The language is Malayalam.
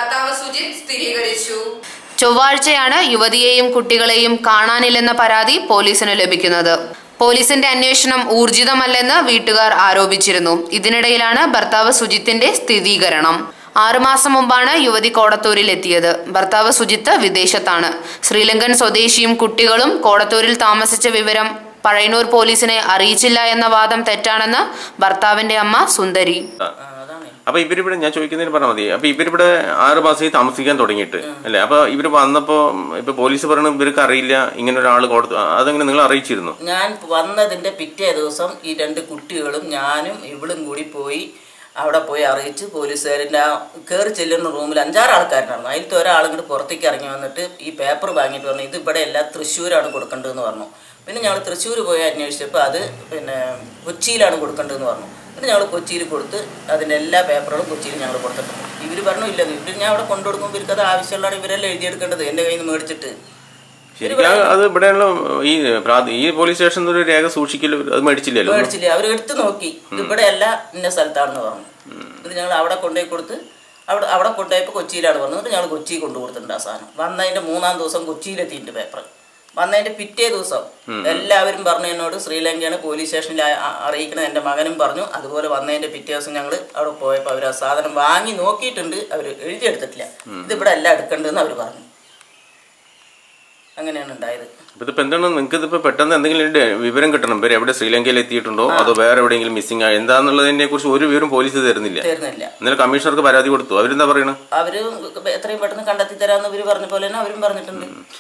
ഭർത്താവ് സുജിത് സ്ഥിരീകരിച്ചു ചൊവ്വാഴ്ചയാണ് യുവതിയെയും കുട്ടികളെയും കാണാനില്ലെന്ന പരാതി പോലീസിന് ലഭിക്കുന്നത് പോലീസിന്റെ അന്വേഷണം ഊർജിതമല്ലെന്ന് വീട്ടുകാർ ആരോപിച്ചിരുന്നു ഇതിനിടയിലാണ് ഭർത്താവ് സുജിത്തിന്റെ സ്ഥിരീകരണം ആറുമാസം മുമ്പാണ് യുവതി കോടത്തൂരിൽ എത്തിയത് ഭർത്താവ് സുജിത്ത് വിദേശത്താണ് ശ്രീലങ്കൻ സ്വദേശിയും കുട്ടികളും കോടത്തൂരിൽ താമസിച്ച വിവരം പഴയന്നൂർ പോലീസിനെ അറിയിച്ചില്ല എന്ന വാദം തെറ്റാണെന്ന് ഭർത്താവിന്റെ അമ്മ സുന്ദരി അപ്പൊ ഇവരിവിടെ ഞാൻ ചോദിക്കുന്നതിന് പറഞ്ഞാൽ മതി അപ്പൊ ഇവരിവിടെ ആറ് മാസമായി താമസിക്കാൻ തുടങ്ങിയിട്ട് അല്ലേ അപ്പൊ ഇവര് വന്നപ്പോ ഇപ്പൊ പോലീസ് പറയണ ഇവർക്ക് അറിയില്ല ഇങ്ങനെ ഒരാൾ കൊടുത്തു അതെങ്ങനെ നിങ്ങൾ അറിയിച്ചിരുന്നു ഞാൻ വന്നതിൻ്റെ പിറ്റേ ദിവസം ഈ രണ്ട് കുട്ടികളും ഞാനും ഇവളും കൂടി പോയി അവിടെ പോയി അറിയിച്ച് പോലീസുകാരിൻ്റെ ആ കയറി ചെല്ലുന്ന റൂമിൽ അഞ്ചാറ് ആൾക്കാരുണ്ടായിരുന്നു അതിലത്തെ ഒരാൾ ഇങ്ങോട്ട് പുറത്തേക്ക് ഇറങ്ങി വന്നിട്ട് ഈ പേപ്പർ വാങ്ങിയിട്ട് പറഞ്ഞു ഇത് ഇവിടെ അല്ല തൃശ്ശൂരാണ് കൊടുക്കേണ്ടതെന്ന് പറഞ്ഞു പിന്നെ ഞങ്ങൾ തൃശ്ശൂർ പോയി അന്വേഷിച്ചപ്പോൾ അത് പിന്നെ കൊച്ചിയിലാണ് കൊടുക്കേണ്ടതെന്ന് പറഞ്ഞു പിന്നെ ഞങ്ങൾ കൊച്ചിയിൽ കൊടുത്ത് അതിൻ്റെ എല്ലാ പേപ്പറുകളും കൊച്ചിയിൽ ഞങ്ങൾ കൊടുത്തിട്ടുണ്ട് ഇവർ പറഞ്ഞു ഇല്ല ഇവർ ഞാൻ അവിടെ കൊണ്ടുകൊടുക്കുമ്പോൾ ഇവർക്ക് അത് ആവശ്യമുള്ളതാണ് ഇവരെല്ലാം എഴുതിയെടുക്കേണ്ടത് എൻ്റെ കയ്യിൽ നിന്ന് മേടിച്ചിട്ട് ശരിക്കും ആ- അത് ഇവിടെയുള്ള ഈ പ്രാദേ- ഈ പോലീസ് സ്റ്റേഷനിൽ ഒരു രേഖ സൂക്ഷിക്കല്ലോ അത് മേടിച്ചില്ലല്ലോ മേടിച്ചില്ല അവർ എടുത്തു നോക്കി ഇത് ഇവിടെ അല്ല ഇന്ന സ്ഥലത്താണെന്ന് പറഞ്ഞു ഇത് ഞങ്ങൾ അവിടെ കൊണ്ടുപോയി കൊടുത്ത് അവിടെ അവിടെ കൊണ്ടുപോയപ്പോൾ കൊച്ചിയിലാണ് പറഞ്ഞത് എന്നിട്ട് ഞങ്ങൾ കൊച്ചി കൊണ്ടു കൊടുത്തിട്ടുണ്ട് ആ സാധനം വന്നതിന്റെ മൂന്നാം ദിവസം കൊച്ചിയിലെത്തിയിട്ടുണ്ട് പേപ്പർ വന്നതിന്റെ പിറ്റേ ദിവസം എല്ലാവരും പറഞ്ഞു എന്നോട് ശ്രീലങ്കയാണ് പോലീസ് സ്റ്റേഷനിൽ ആ- ആ- അറിയിക്കണത് എൻ്റെ മകനും പറഞ്ഞു അതുപോലെ വന്നതിന്റെ പിറ്റേ ദിവസം ഞങ്ങൾ അവിടെ പോയപ്പോൾ അവർ ആ സാധനം വാങ്ങി നോക്കിയിട്ടുണ്ട് അവർ എഴുതിയെടുത്തിട്ടില്ല ഇതിവിടെ അല്ല എടുക്കേണ്ടതെന്ന് അവർ പറഞ്ഞു അങ്ങനെയാണ് ഉണ്ടായത് അപ്പൊ ഇതിപ്പോ എന്താണ് നിങ്ങൾക്ക് ഇതിപ്പോ പെട്ടെന്ന് എന്തെങ്കിലും ഒരു വിവരം കിട്ടണം ഇവർ എവിടെ ശ്രീലങ്കയിൽ എത്തിയിട്ടുണ്ടോ അതോ വേറെ എവിടെയെങ്കിലും മിസ്സിംഗ് ആയോ എന്താന്നുള്ളതിനെ കുറിച്ച് ഒരു വിവരം പോലീസ് തരുന്നില്ല തരുന്നില്ല ഇന്നലെ കമ്മീഷണർക്ക് പരാതി കൊടുത്തു അവരെന്താ പറയണത് അവര് എത്രയും പെട്ടെന്ന് കണ്ടെത്തി തരാമെന്ന് ഇവര് പറഞ്ഞ പോലെ തന്നെ അവരും പറഞ്ഞിട്ടുണ്ട്